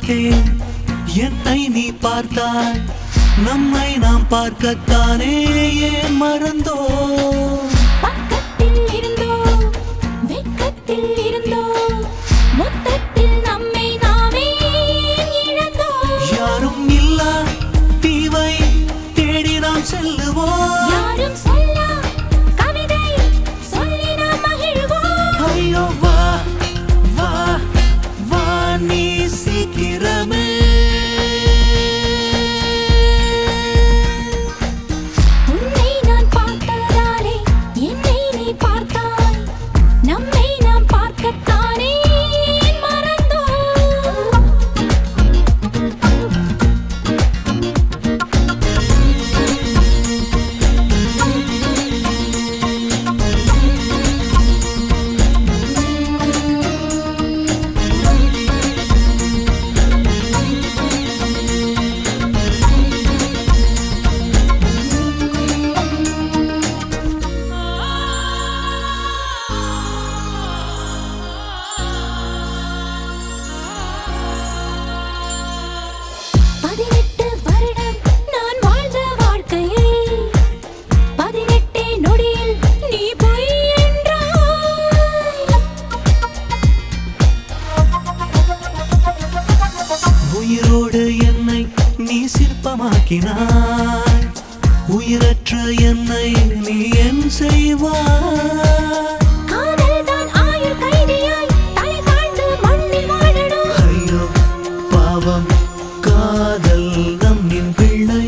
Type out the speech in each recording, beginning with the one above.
பார்த்தேன் என்னை நீ பார்த்தாய் நம்மை நாம் பார்க்கத்தானே ஏன் மறந்தோ பக்கத்தில் இருந்தோ வெட்கத்தில் இருந்தோ மொத்தத்தில் நம்மை நாமே இழந்தோம் யாரும் இல்லா தீவை தேடி நாம் செல்லுவோம் யாரும் சொல்லா கவிதை சொல்லி நாம் மகிழ்வோம் ஐயோ வா வா வா நீ சீக்கிரமே உன்னை நான் பார்த்ததாலே என்னை நீ பார்த்தாய் நம்மை நாம் பார்க்கத்தானே மறந்தோம் பதினெட்டு வருடம் நான் வாழ்ந்த வாழ்க்கையை பதினெட்டே நொடியில் நீ பொய் உயிரோடு என்னை நீ சிற்பமாக்கினாய் உயிரற்ற என்னை நீ என் செய்வாய் காதல் தான் ஆயுள் கைதியாய் தலை தாழ்ந்து மண்ணில் வாழணும் ஐயோ பாவம் காதல் நம்மின் பிள்ளை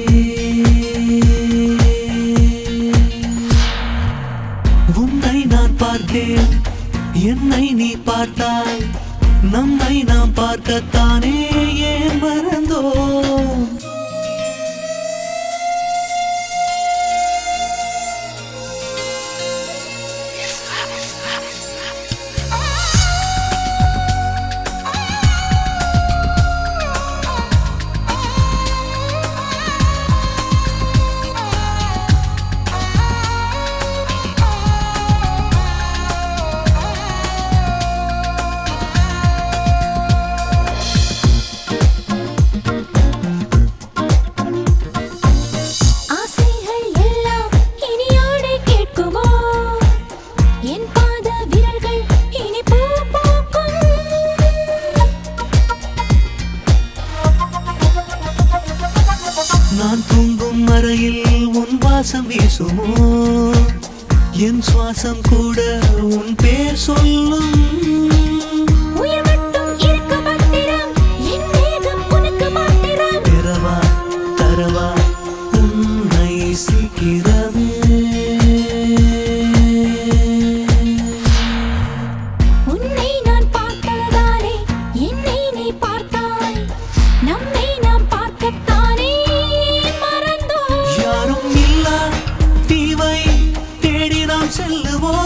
உன்னை நான் பார்த்தேன் என்னை நீ பார்த்தாய் நம்மை நாம் பார்க்கத்தானே ஏன் மறந்தோம் ஆசைகள் எல்லாம் இனியோடு கேட்குமோ என் பாத விரல்கள் இனி பூ பூக்கும் நான் தூங்கும் அறையில் உன் வாசம் வீசுமோ என் சுவாசம் கூட உன் பேர் சொல்லும் உயிர் மட்டும் இருக்க பத்திரம் என் மேகம் உனக்கு மாத்திரம் பிறவா தரவா உன்னை சீக்கிரமே உன்னை நான் பார்த்ததாலே என்னை நீ பார்த்தாய் நம்மை நாம் பார்க்கத்தானே மறந்தோம் யாரும் இல்லா தீவை தேடி நாம் செல்லுவோம்